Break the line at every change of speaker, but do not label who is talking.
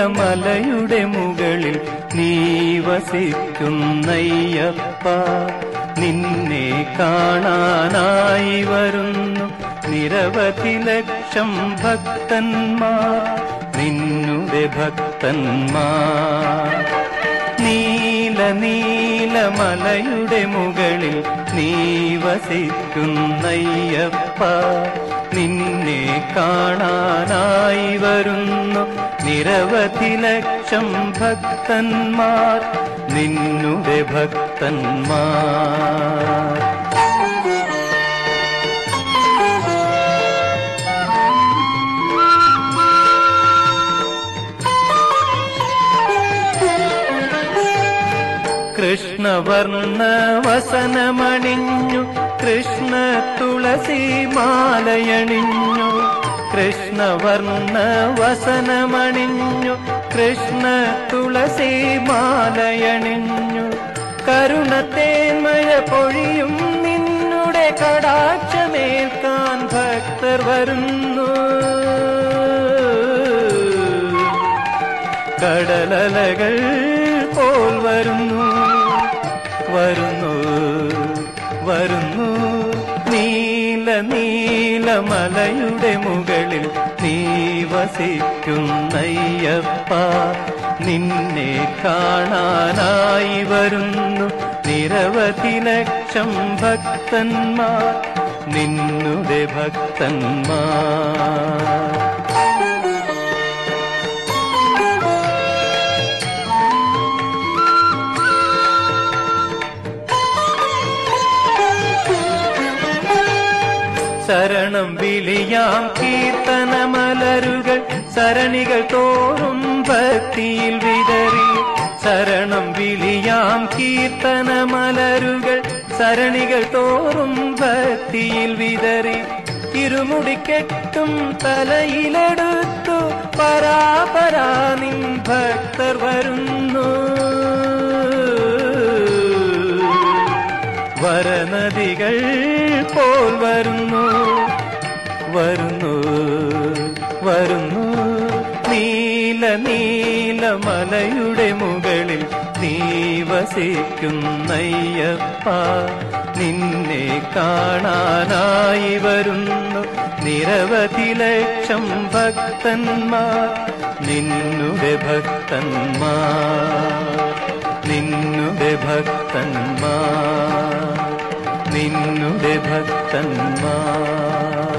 നീലമലയുടെ മുകളിൽ നീ വസിക്കുന്നയ്യപ്പ നിന്നെ കാണാനായി വരുന്നു നിരവധി ലക്ഷം ഭക്തന്മാർ നിന്നുടെ ഭക്തന്മാർ നീല നീലമലയുടെ മുകളിൽ നീ വസിക്കുന്നയ്യപ്പ നിന്നെ കാണാനായി വരുന്നു നിരവധി ലക്ഷം ഭക്തന്മാർ നിന്നുടെ ഭക്തന്മാർ കൃഷ്ണവർണ്ണ വസനമണിഞ്ഞു കൃഷ്ണ തുളസി മാലയണിഞ്ഞു കൃഷ്ണവർണ്ണ വസനമണിഞ്ഞു കൃഷ്ണ തുളസി മാലയണിഞ്ഞു കരുണത്തേന്മയ പൊഴിയും നിന്നുടെ കടാക്ഷമേൽക്കാൻ ഭക്തർ വരുന്നു കടലലകൾ പോൽ വരുന്നു വരുന്നു വരുന്നു നീല നീലമലയുടെ മുകളിൽ നീ വസിക്കുന്നയ്യപ്പ നിന്നെ കാണാനായി വരുന്നു നിരവധി ലക്ഷം ഭക്തന്മാർ നിന്നുടെ ഭക്തന്മാർ ശരണം വിളിയാം കീർത്തനമലരുകൾ സരണികൾ തോറും ഭക്തിയിൽ വിതറി ശരണം വിളിയാം കീർത്തനമലരുകൾ സരണികൾ തോറും ഭക്തിയിൽ വിതറി ഇരുമുടിക്കെട്ടും തലയിലെടുത്തു പരാപരാ നിൻ ഭക്തർ വരുന്നു വരനദികൾ പോൽ വരുന്നു വരുന്നു വരുന്നു നീല നീലമലയുടെ മുകളിൽ നീ വസിക്കുന്നയ്യപ്പ നിന്നെ കാണാനായി വരുന്നു നിരവധി ലക്ഷം ഭക്തന്മാർ നിന്നുടെ ഭക്തന്മാർ നിന്നുടെ ഭക്തന്മാർ നിന്നുടെ ഭക്തന്മാർ